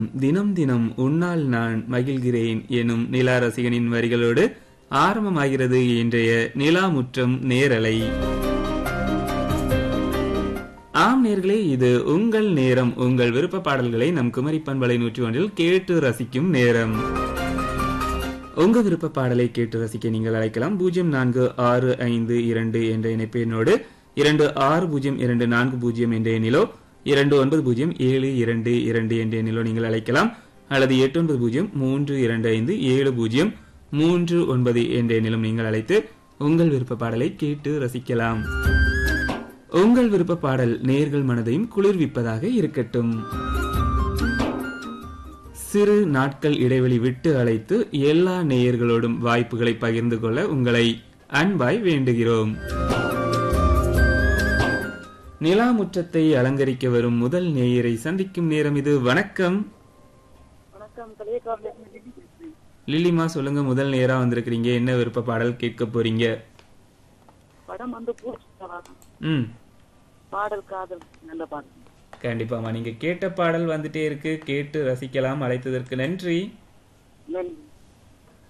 தினம் தினம் உன்னால் நான் மகிழ்கிறேன் எனும் நிலா ரசிகனின் வரிகளோடு ஆரம்பமாகிறது இன்றைய நிலாமுற்றம் நேரலை ஆம் நேர்களே இது உங்கள் நேரம் உங்கள் விருப்ப பாடல்களை நம் குமரி பண்பலை நூற்றி ஒன்றில் கேட்டு ரசிக்கும் நேரம் உங்க விருப்ப பாடலை கேட்டு ரசிக்க நீங்கள் அழைக்கலாம் பூஜ்ஜியம் நான்கு ஆறு ஐந்து இரண்டு என்ற இணைப்பு எண்ணோடு இரண்டு ஆறு பூஜ்ஜியம் இரண்டு நான்கு பூஜ்ஜியம் என்ற எண்ணிலோ இரண்டு ஒன்பது பூஜ்ஜியம் ஏழு இரண்டு இரண்டு என்ற எண்ணிலோ நீங்கள் அழைக்கலாம் அல்லது எட்டு ஒன்பது பூஜ்ஜியம் மூன்று இரண்டு ஐந்து ஏழு பூஜ்ஜியம் மூன்று ஒன்பது என்ற எண்ணிலும் நீங்கள் அழைத்து உங்கள் விருப்ப பாடலை கேட்டு ரசிக்கலாம் உங்கள் விருப்ப பாடல் நேர்கள் மனதையும் குளிர்விப்பதாக இருக்கட்டும் சிறு நாட்கள் இடைவெளி விட்டு அழைத்து எல்லா நேயர்களோடும் வாய்ப்புகளை பகிர்ந்து கொள்ள உங்களை அன்பாய் வேண்டுகிறோம் நிலா முற்றத்தை அலங்கரிக்க வரும் முதல் நேயரை சந்திக்கும் நேரம் இது வணக்கம் வணக்கம் கலியக்காவில இருந்து லில்லி பேசுறேன். லில்லிமா சொல்லுங்க முதல் நேரா வந்திருக்கிறீங்க என்ன விருப்ப பாடல் கேட்க போறீங்க படம் வந்து பூச்சித்தலாகம் ம் பாடல் காதல் நல்ல பாடல் கண்டிப்பாமா நீங்க கேட்ட பாடல் வந்துட்டே இருக்கு கேட்டு ரசிக்கலாம் அழைத்ததற்கு நன்றி